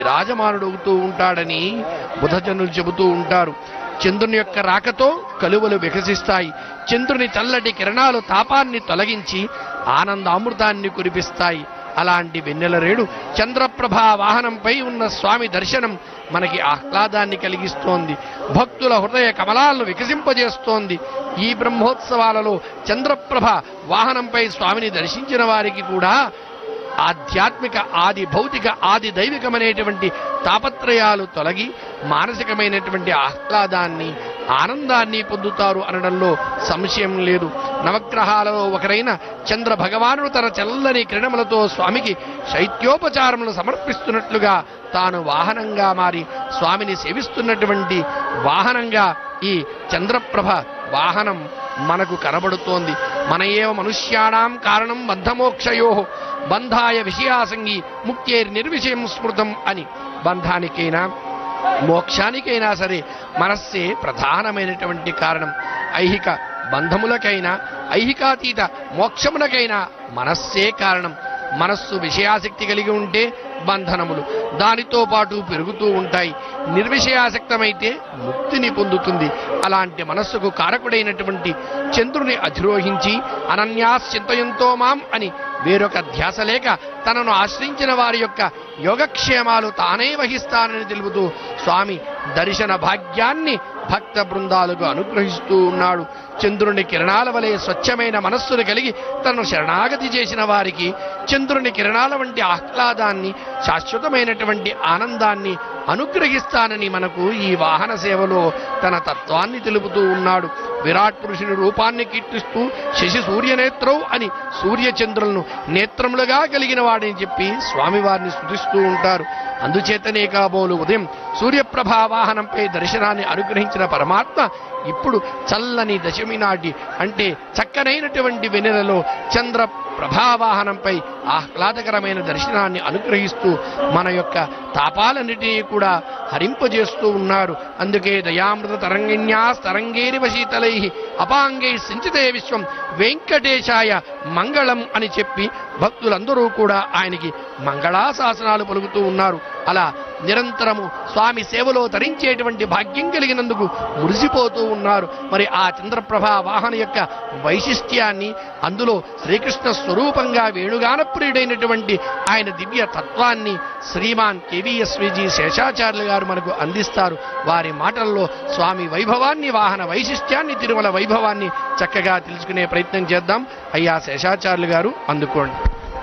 రాజమానుడవుతూ ఉంటాడని బుధజనులు చెబుతూ ఉంటారు చంద్రుని యొక్క రాకతో కలువలు వికసిస్తాయి చంద్రుని చల్లటి కిరణాలు తాపాన్ని తొలగించి ఆనందామృతాన్ని కురిపిస్తాయి అలాంటి వెన్నెల రేడు చంద్రప్రభ వాహనంపై ఉన్న స్వామి దర్శనం మనకి ఆహ్లాదాన్ని కలిగిస్తోంది భక్తుల హృదయ కమలాలను వికసింపజేస్తోంది ఈ బ్రహ్మోత్సవాలలో చంద్రప్రభ వాహనంపై స్వామిని దర్శించిన వారికి కూడా ఆధ్యాత్మిక ఆది భౌతిక ఆది దైవికమైనటువంటి తాపత్రయాలు తొలగి మానసికమైనటువంటి ఆహ్లాదాన్ని ఆనందాన్ని పొందుతారు అనడంలో సంశయం లేదు నవగ్రహాలలో ఒకరైన చంద్ర భగవానుడు తన చల్లని కిరణములతో స్వామికి శైత్యోపచారములు సమర్పిస్తున్నట్లుగా తాను వాహనంగా మారి స్వామిని సేవిస్తున్నటువంటి వాహనంగా ఈ చంద్రప్రభ వాహనం మనకు కనబడుతోంది మన ఏవ మనుష్యాణం కారణం బంధమోక్షయో బంధాయ విషయాసంగి ముక్తేర్ నిర్విషయం స్మృతం అని బంధానికైనా మోక్షానికైనా సరే మనస్సే ప్రధానమైనటువంటి కారణం ఐహిక బంధములకైనా ఐహికాతీత మోక్షములకైనా మనస్సే కారణం మనస్సు విషయాసక్తి కలిగి ఉంటే బంధనములు దానితో పాటు పెరుగుతూ ఉంటాయి నిర్విషయాసక్తమైతే ముక్తిని పొందుతుంది అలాంటి మనస్సుకు కారకుడైనటువంటి చంద్రుని అధిరోహించి అనన్యాస్ చింతయంతో మాం అని వేరొక ధ్యాస లేక తనను ఆశ్రయించిన వారి యొక్క యోగక్షేమాలు తానే వహిస్తానని తెలుపుతూ స్వామి దర్శన భాగ్యాన్ని భక్త బృందాలకు అనుగ్రహిస్తూ ఉన్నాడు చంద్రుని కిరణాల వలె స్వచ్ఛమైన మనస్సును కలిగి తనను శరణాగతి చేసిన వారికి చంద్రుని కిరణాల వంటి ఆహ్లాదాన్ని శాశ్వతమైనటువంటి ఆనందాన్ని అనుగ్రహిస్తానని మనకు ఈ వాహన సేవలో తన తత్వాన్ని తెలుపుతూ ఉన్నాడు విరాట్ పురుషుని రూపాన్ని కీర్తిస్తూ శశి సూర్యనేత్రౌ అని సూర్యచంద్రులను నేత్రములుగా కలిగిన వాడని చెప్పి స్వామివారిని స్తుతిస్తూ ఉంటారు అందుచేతనే కాబోలు ఉదయం సూర్యప్రభా వాహనంపై దర్శనాన్ని అనుగ్రహించిన పరమాత్మ ఇప్పుడు చల్లని దశమి నాటి అంటే చక్కనైనటువంటి వెన్నెలలో చంద్ర ప్రభావాహనంపై ఆహ్లాదకరమైన దర్శనాన్ని అనుగ్రహిస్తూ మన యొక్క తాపాలన్నిటినీ కూడా హరింపజేస్తూ ఉన్నారు అందుకే దయామృత తరంగిణ్యా తరంగేరివ శీతలై అపాంగై సించితే విశ్వం వెంకటేశాయ మంగళం అని చెప్పి భక్తులందరూ కూడా ఆయనకి మంగళాశాసనాలు పలుకుతూ ఉన్నారు అలా నిరంతరము స్వామి సేవలో తరించేటువంటి భాగ్యం కలిగినందుకు మురిసిపోతూ ఉన్నారు మరి ఆ చంద్రప్రభ వాహన యొక్క వైశిష్ట్యాన్ని అందులో శ్రీకృష్ణ స్వరూపంగా వేణుగాన ప్రియుడైనటువంటి ఆయన దివ్య తత్వాన్ని శ్రీమాన్ కేవీఎస్విజి శేషాచార్యులు గారు మనకు అందిస్తారు వారి మాటల్లో స్వామి వైభవాన్ని వాహన వైశిష్ట్యాన్ని తిరుమల వైభవాన్ని చక్కగా తెలుసుకునే ప్రయత్నం చేద్దాం అయ్యా శేషాచార్యులు గారు అందుకోండి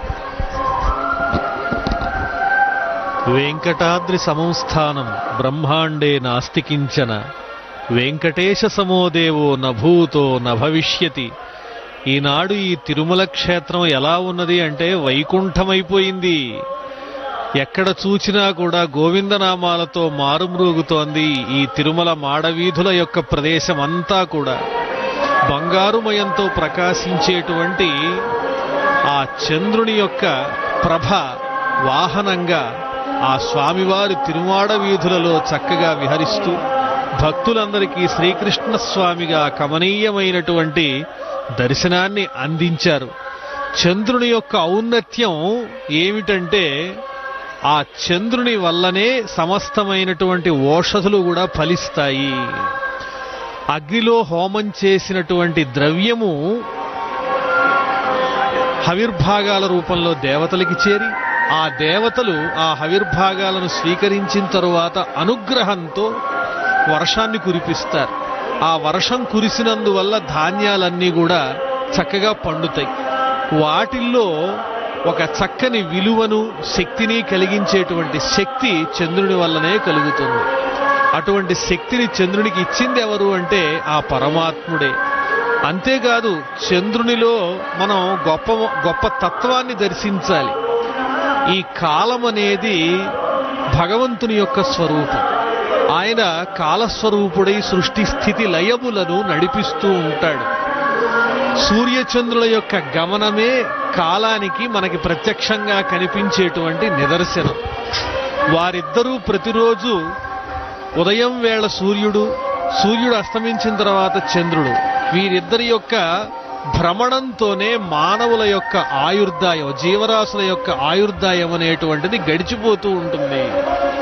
వెంకటాద్రి సమంస్థానం బ్రహ్మాండే నాస్తి కించన వెంకటేశ సమోదేవో నభూతో నభవిష్యతి ఈనాడు ఈ తిరుమల క్షేత్రం ఎలా ఉన్నది అంటే వైకుంఠమైపోయింది ఎక్కడ చూచినా కూడా గోవిందనామాలతో మారుమ్రోగుతోంది ఈ తిరుమల మాడవీధుల యొక్క ప్రదేశం అంతా కూడా బంగారుమయంతో ప్రకాశించేటువంటి ఆ చంద్రుని యొక్క ప్రభ వాహనంగా ఆ స్వామివారి తిరుమాడ వీధులలో చక్కగా విహరిస్తూ భక్తులందరికీ శ్రీకృష్ణ స్వామిగా కమనీయమైనటువంటి దర్శనాన్ని అందించారు చంద్రుని యొక్క ఔన్నత్యం ఏమిటంటే ఆ చంద్రుని వల్లనే సమస్తమైనటువంటి ఓషధులు కూడా ఫలిస్తాయి అగ్నిలో హోమం చేసినటువంటి ద్రవ్యము హవిర్భాగాల రూపంలో దేవతలకి చేరి ఆ దేవతలు ఆ హవిర్భాగాలను స్వీకరించిన తరువాత అనుగ్రహంతో వర్షాన్ని కురిపిస్తారు ఆ వర్షం కురిసినందువల్ల ధాన్యాలన్నీ కూడా చక్కగా పండుతాయి వాటిల్లో ఒక చక్కని విలువను శక్తిని కలిగించేటువంటి శక్తి చంద్రుని వల్లనే కలుగుతుంది అటువంటి శక్తిని చంద్రునికి ఇచ్చింది ఎవరు అంటే ఆ పరమాత్ముడే అంతేకాదు చంద్రునిలో మనం గొప్ప గొప్ప తత్వాన్ని దర్శించాలి ఈ కాలం అనేది భగవంతుని యొక్క స్వరూపం ఆయన కాలస్వరూపుడై సృష్టి స్థితి లయములను నడిపిస్తూ ఉంటాడు సూర్యచంద్రుల యొక్క గమనమే కాలానికి మనకి ప్రత్యక్షంగా కనిపించేటువంటి నిదర్శనం వారిద్దరూ ప్రతిరోజు ఉదయం వేళ సూర్యుడు సూర్యుడు అస్తమించిన తర్వాత చంద్రుడు వీరిద్దరి యొక్క భ్రమణంతోనే మానవుల యొక్క ఆయుర్దాయం జీవరాశుల యొక్క ఆయుర్దాయం అనేటువంటిది గడిచిపోతూ ఉంటుంది